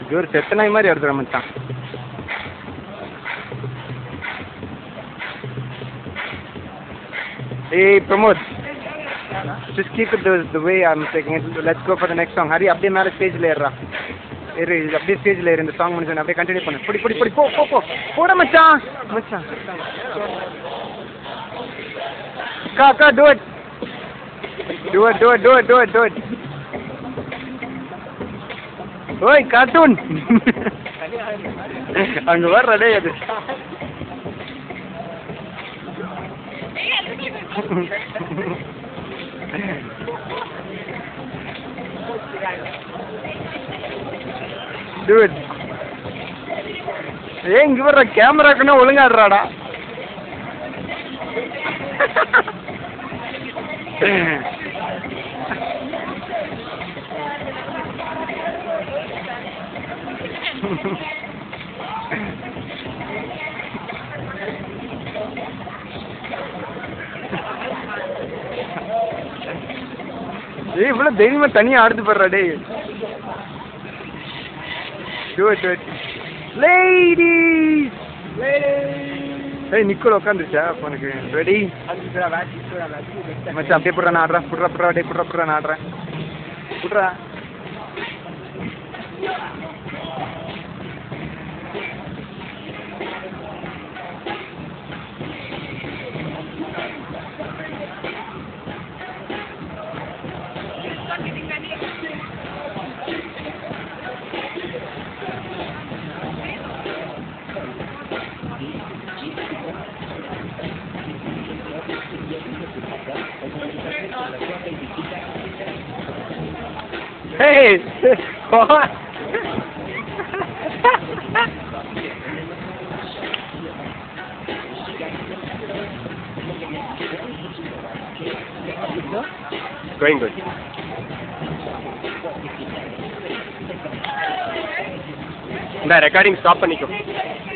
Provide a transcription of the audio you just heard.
இது ஒரு செத்த நாய் மாதிரி எடுத்துட மச்சான் ஏய் Pramod just keep it the, the way I'm taking it. Let's go for the next song. Hari அப்படியே மேலே ஸ்டேஜில் ஏறுறா ஏறு இது அப்படியே ஸ்டேஜில் ஏறு இந்த சாங் முடிஞ்சு அப்படியே கண்டினியூ பண்ணு புடி புடி புடி போ போ போ போட மச்சான் மச்சான் அக்கா அக்கா do it do it do it do it do it do it ஓய் கார்ட்டூன் அங்க வர்ற டேய் அது Dude. ஏய் இங்க வர்ற கேமராக்குன்னா ஒழுங்காடுறாடா ஏய் இவ்வளவு தைரியமா தனியா ஆடுது பாடுறா டேய் Do it, do it. Ladies! ஏய் நிக்கோல உட்காந்துருச்சா அப்போ எனக்கு ரெடி மச்சான் அப்படியே புட்றா நான் ஆடுறேன் புட்றா புட்றா டே புட்றா புட்றா நான் ஆடுறேன் புட்றா Hey! What? Going good. இந்த ரெக்கார்டிங் ஸ்டாப் பண்ணிக்கோ